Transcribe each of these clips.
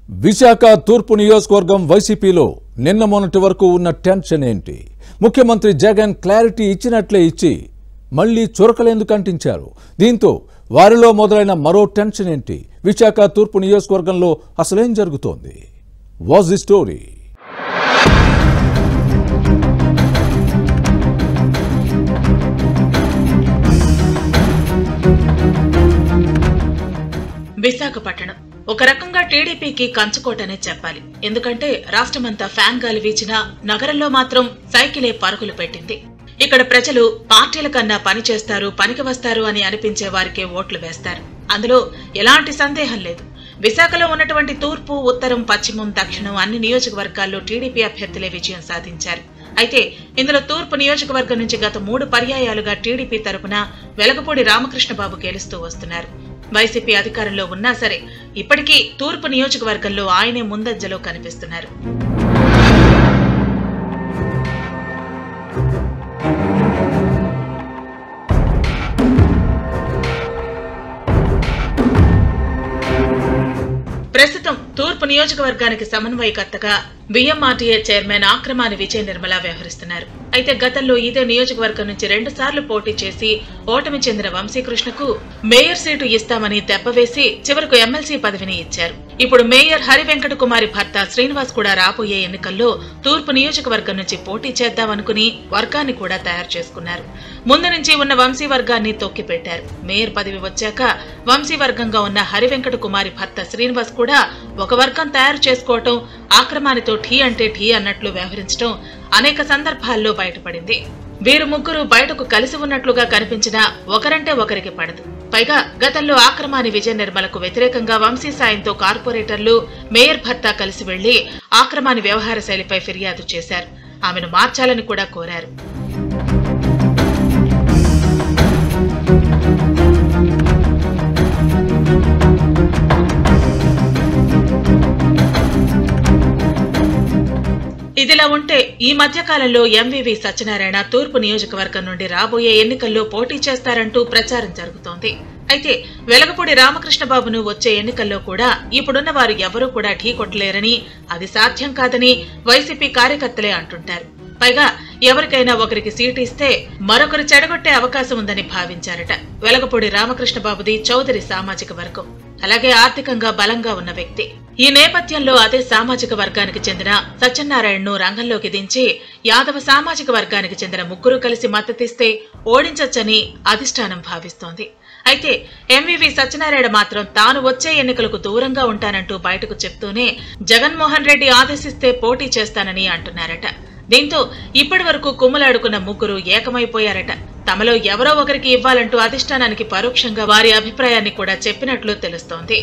విశాఖ తూర్పు నియోజకవర్గం వైసీపీలో నిన్న మొన్నటి వరకు ఉన్న టెన్షన్ ఏంటి ముఖ్యమంత్రి జగన్ క్లారిటీ ఇచ్చినట్లే ఇచ్చి మళ్లీ చురకలేందుకు అంటించారు దీంతో వారిలో మొదలైన మరో టెన్షన్ ఏంటి విశాఖ తూర్పు నియోజకవర్గంలో అసలేం జరుగుతోంది వాజ్ ది స్టోరీ విశాఖపట్నం ఒక రకంగా టీడీపీకి కంచుకోటనే చెప్పాలి ఎందుకంటే రాష్ట్రమంతా ఫ్యాన్ గాలి వీచినా నగరంలో మాత్రం సైకిలే పరుగులు పెట్టింది ఇక్కడ ప్రజలు పార్టీల కన్నా పని చేస్తారు పనికి వస్తారు అని అనిపించే వారికే ఓట్లు వేస్తారు అందులో ఎలాంటి సందేహం లేదు విశాఖలో ఉన్నటువంటి తూర్పు ఉత్తరం పశ్చిమం దక్షిణం అన్ని నియోజకవర్గాల్లో టీడీపీ అభ్యర్థులే విజయం సాధించారు అయితే ఇందులో తూర్పు నియోజకవర్గం నుంచి గత మూడు పర్యాయాలుగా టీడీపీ తరపున వెలగపూడి రామకృష్ణబాబు గెలుస్తూ వస్తున్నారు వైసీపీ అధికారంలో ఉన్నా సరే ఇప్పటికీ తూర్పు నియోజకవర్గంలో ఆయనే ముందంజలో కనిపిస్తున్నారు ప్రస్తుతం తూర్పు నియోజకవర్గానికి సమన్వయకర్తగా బిఎంఆర్టీఏ చైర్మన్ ఆక్రమాని విజయ నిర్మల వ్యవహరిస్తున్నారు అయితే గతంలో ఇదే నియోజకవర్గం నుంచి రెండు సార్లు పోటీ చేసి ఓటమి చెందిన వంశీకృష్ణకు మేయర్ సీటు ఇస్తామని దెబ్బవేసి చివరకు ఎమ్మెల్సీ పదవిని ఇచ్చారు ఇప్పుడు మేయర్ హరి వెంకట కుమారి భర్త శ్రీనివాస్ కూడా రాబోయే ఎన్నికల్లో తూర్పు నియోజకవర్గం నుంచి పోటీ చేద్దామనుకుని వర్గాన్ని కూడా తయారు చేసుకున్నారు ముందు నుంచి ఉన్న వంశీ వర్గాన్ని తొక్కిపెట్టారు మేయర్ పదవి వచ్చాక వంశీ వర్గంగా ఉన్న హరి వెంకట కుమారి భర్త శ్రీనివాస్ కూడా ఒక వర్గం తయారు చేసుకోవటం ఆక్రమానితో ఠీ అంటే ఠీ అన్నట్లు వ్యవహరించడం అనేక సందర్భాల్లో బయటపడింది వీరు ముగ్గురు బయటకు కలిసి ఉన్నట్లుగా కనిపించినా ఒకరంటే ఒకరికి పడదు పైగా గతంలో ఆక్రమాని విజయ నిర్మలకు వ్యతిరేకంగా వంశీ సాయంతో కార్పొరేటర్లు మేయర్ భర్త కలిసి వెళ్లి ఆక్రమాని వ్యవహార శైలిపై ఫిర్యాదు చేశారు ఆమెను మార్చాలని కూడా కోరారు ఇదిలా ఉంటే ఈ మధ్య కాలంలో ఎంవివి సత్యనారాయణ తూర్పు నియోజకవర్గం నుండి రాబోయే ఎన్నికల్లో పోటీ చేస్తారంటూ ప్రచారం జరుగుతోంది అయితే వెలగపూడి రామకృష్ణబాబును వచ్చే ఎన్నికల్లో కూడా ఇప్పుడున్న వారు ఎవరూ కూడా ఢీకొట్టలేరని అది సాధ్యం కాదని వైసీపీ కార్యకర్తలే అంటుంటారు పైగా ఎవరికైనా ఒకరికి సీటు ఇస్తే మరొకరు చెడగొట్టే అవకాశం ఉందని భావించారట వెలగపూడి రామకృష్ణబాబుది చౌదరి సామాజిక వర్గం అలాగే ఆర్థికంగా బలంగా ఉన్న వ్యక్తి ఈ నేపథ్యంలో అదే సామాజిక వర్గానికి చెందిన సత్యనారాయణను రంగంలోకి దించి యాదవ సామాజిక వర్గానికి చెందిన ముగ్గురు కలిసి మద్దతిస్తే ఓడించొచ్చని అధిష్టానం భావిస్తోంది అయితే ఎంవివి సత్యనారాయణ మాత్రం తాను వచ్చే ఎన్నికలకు దూరంగా ఉంటానంటూ బయటకు చెప్తూనే జగన్మోహన్ రెడ్డి ఆదేశిస్తే పోటీ చేస్తానని అంటున్నారట దీంతో ఇప్పటి వరకు కుమ్ములాడుకున్న ముగ్గురు ఏకమైపోయారట తమలో ఎవరో ఒకరికి ఇవ్వాలంటూ అధిష్టానానికి పరోక్షంగా వారి అభిప్రాయాన్ని కూడా చెప్పినట్లు తెలుస్తోంది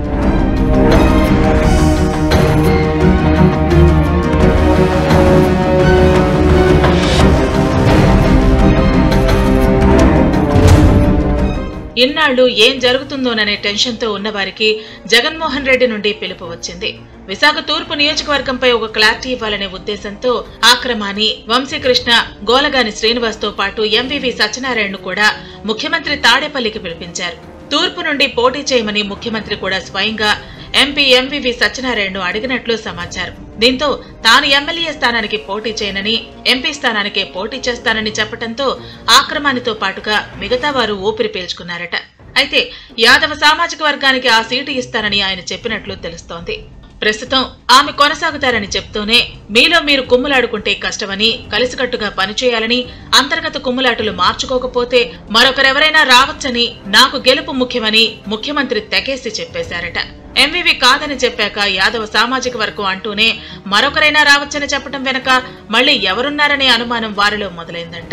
ఇన్నాళ్లు ఏం జరుగుతుందోననే టెన్షన్తో ఉన్నవారికి జగన్మోహన్ రెడ్డి నుండి పిలుపు వచ్చింది విశాఖ తూర్పు నియోజకవర్గంపై ఒక క్లారిటీ ఇవ్వాలనే ఉద్దేశంతో ఆక్రమాని వంశీకృష్ణ గోలగాని శ్రీనివాస్ తో పాటు ఎంవివి సత్యనారాయణను కూడా ముఖ్యమంత్రి తాడేపల్లికి పిలిపించారు తూర్పు నుండి పోటీ చేయమని ముఖ్యమంత్రి కూడా స్వయంగా ఎంపీ ఎంవివి సత్యనారాయణను అడిగినట్లు సమాచారం దీంతో తాను ఎమ్మెల్యే స్థానానికి పోటీ చేయనని ఎంపీ స్థానానికే పోటీ చేస్తానని చెప్పడంతో ఆక్రమానితో పాటుగా మిగతా వారు ఊపిరి పీల్చుకున్నారట అయితే యాదవ సామాజిక వర్గానికి ఆ సీటు ఇస్తానని ఆయన చెప్పినట్లు తెలుస్తోంది ప్రస్తుతం ఆమె కొనసాగుతారని చెప్తూనే మీలో మీరు కుమ్ములాడుకుంటే కష్టమని కలిసికట్టుగా పనిచేయాలని అంతర్గత కుమ్ములాటలు మార్చుకోకపోతే మరొకరెవరైనా రావచ్చని నాకు గెలుపు ముఖ్యమని ముఖ్యమంత్రి తెగేసి చెప్పేశారట ఎంవివి కాదని చెప్పాక యాదవ సామాజిక వర్గం అంటూనే మరొకరైనా రావచ్చని చెప్పడం వెనక మళ్ళీ ఎవరున్నారనే అనుమానం వారిలో మొదలైందంట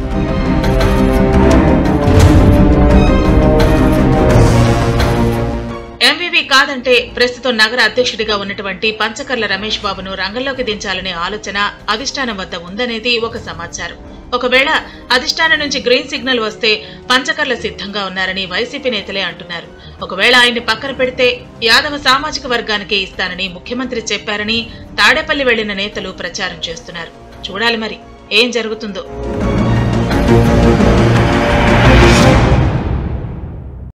ఎంవివి కాదంటే ప్రస్తుతం నగర అధ్యక్షుడిగా ఉన్నటువంటి పంచకర్ల రమేష్ బాబును రంగంలోకి దించాలనే ఆలోచన అధిష్టానం వద్ద ఉందనేది ఒక సమాచారం ఒకవేళ అధిష్టానం నుంచి గ్రీన్ సిగ్నల్ వస్తే పంచకర్ల సిద్ధంగా ఉన్నారని వైసీపీ నేతలే అంటున్నారు ఒకవేళ ఆయన్ని పక్కన పెడితే యాదవ సామాజిక వర్గానికే ఇస్తానని ముఖ్యమంత్రి చెప్పారని తాడేపల్లి వెళ్లిన నేతలు ప్రచారం చేస్తున్నారు చూడాలి మరి ఏం జరుగుతుందో